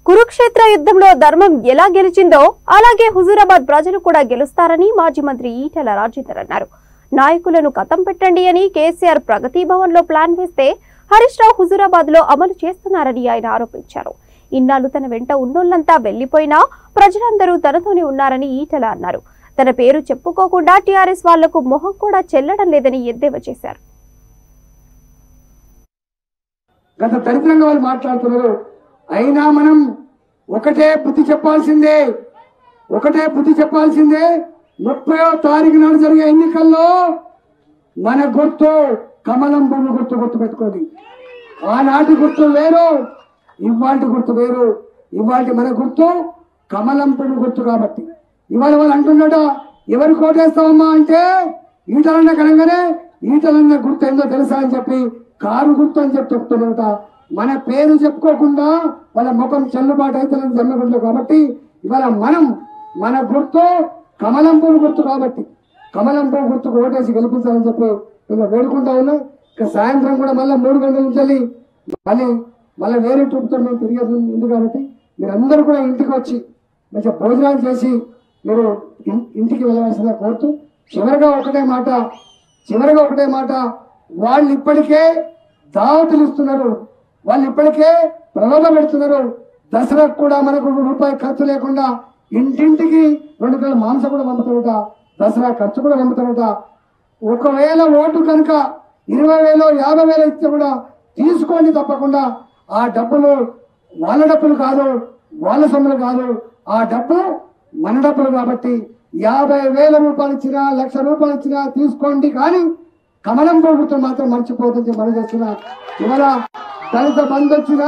కురుక్షేత్ర యుద్ధంలో ధర్మం ఎలా గెలిచిందో అలాగే హుజూరాబాద్ ప్రజలు కూడా గెలుస్తారని మాజీ మంత్రి ఈటెల రాజేందర్ అన్నారు నాయకులను కథం పెట్టండి అని కేసీఆర్ ప్రగతి భవన్ లో ప్లాన్ వేస్తే హరీష్ రావు హుజూరాబాద్ లో అమలు చేస్తున్నారని ఆయన ఆరోపించారు ఇన్నాళ్ళు తన వెంట ఉన్నోళ్లంతా వెళ్లిపోయినా ప్రజలందరూ తనతోనే ఉన్నారని ఈటెల అన్నారు తన పేరు చెప్పుకోకుండా టీఆర్ఎస్ వాళ్లకు మొహం కూడా చెల్లడం లేదని ఎద్దేవా చేశారు గత దరిద్రంగా వాళ్ళు మాట్లాడుతున్నారు అయినా మనం ఒకటే బుద్ధి చెప్పాల్సిందే ఒకటే బుద్ధి చెప్పాల్సిందే ముప్పయో తారీఖు నాడు జరిగే ఎన్నికల్లో మన గుర్తు కమలం బొమ్మ గుర్తు గుర్తు పెట్టుకోండి ఆనాటి గుర్తు వేరు ఇవాటి గుర్తు వేరు ఇవాటి మన గుర్తు కమలం పువ్వు గుర్తు కాబట్టి ఇవాళ వాళ్ళు అంటున్నాడు ఎవరు కోటేస్తామమ్మా అంటే ఈటలన్న కనంగానే ఈటలన్న గుర్తు ఏందో తెలుసా అని చెప్పి కారు గుర్తు అని చెప్పి చెప్తున్నట మన పేరు చెప్పుకోకుండా వాళ్ళ ముఖం చెల్లుబాటు అయితే జమ్మగుంట్లు కాబట్టి ఇవాళ మనం మన గుర్తు కమలం పువ్వు గుర్తు కాబట్టి కమలం పువ్వు గుర్తుకు ఓటేసి గెలిపించాలని చెప్పి ఇలా వేడుకుంటా ఉన్నాం ఇక సాయంత్రం కూడా మళ్ళీ మూడు గంటల నుంచి మళ్ళీ మళ్ళీ వేరే ట్రిప్తో మేము తిరిగేది ఉంది కాబట్టి మీరందరూ కూడా ఇంటికి వచ్చి మంచిగా భోజనాలు చేసి మీరు ఇన్- ఇంటికి వెళ్ళవలసిందిగా కోరుతూ చివరిగా ఒకటే మాట చివరిగా ఒకటే మాట వాళ్ళు ఇప్పటికే దావతులు ఇస్తున్నారు వాళ్ళు ఇప్పటికే ప్రలోభ పెడుతున్నారు దసరాకు కూడా మనకు రూపాయి ఖర్చు లేకుండా ఇంటింటికి రెండు కిలోల మాంసం కూడా పంపుతారట దసరా ఖర్చు కూడా పంపుతారట ఒకవేళ ఓటు కనుక ఇరవై వేలు యాభై వేలు ఇస్తే కూడా తీసుకోండి తప్పకుండా ఆ డబ్బులు వాళ్ళ డబ్బులు కాదు వాళ్ళ సొమ్ములు కాదు ఆ డబ్బు మన డబ్బులు కాబట్టి యాభై వేల రూపాయలు ఇచ్చినా లక్ష రూపాయలు ఇచ్చినా తీసుకోండి కానీ కమలం ప్రభుత్వం మాత్రం మర్చిపోతుంది మనం చేస్తున్నా ఇవాళ దళిత బంధు వచ్చినా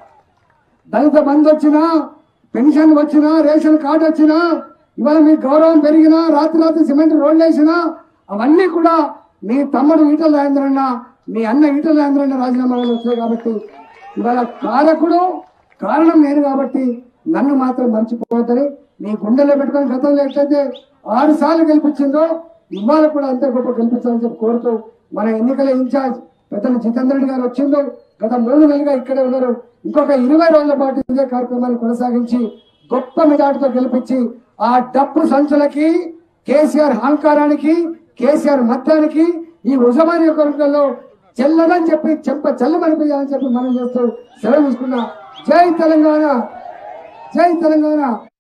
దళిత బంధు వచ్చినా పెన్షన్ వచ్చినా రేషన్ కార్డు వచ్చినా ఇవాళ మీ గౌరవం పెరిగినా రాత్రి రాత్రి సిమెంట్ రోడ్లు వేసినా అవన్నీ కూడా మీ తమ్ముడు ఈటల రాజేంద్రన్న మీ అన్న ఈటల రాజేంద్రన్న రాజీనామా వల్ల వచ్చాయి కాబట్టి ఇవాళ కారకుడు కారణం నేను కాబట్టి నన్ను మాత్రం మర్చిపోతుంది మీ గుండెలో పెట్టుకొని గతంలో ఎట్లయితే ఆరు సార్లు గెలిపించిందో ఇవాళ కూడా అంతే గొప్ప గెలిపించాలని చెప్పి కోరుతూ మన ఎన్నికల ఇన్ఛార్జ్ పెద్దలు జితేందర్ రెడ్డి గారు వచ్చిందో గత మూడు నెలలుగా ఇక్కడే ఉన్నారు ఇంకొక ఇరవై రోజుల పాటు ఇదే కార్యక్రమాన్ని కొనసాగించి గొప్ప మెజార్టీతో గెలిపించి ఆ డబ్బు సంచులకి కేసీఆర్ అహంకారానికి కేసీఆర్ మద్యానికి ఈ ఉజమాని యొక్క వర్గంలో చెల్లదని చెప్పి చెంప చెల్లమనిపించాలని చెప్పి మనం చేస్తూ సెలవు తీసుకున్నా జై తెలంగాణ జై తెలంగాణ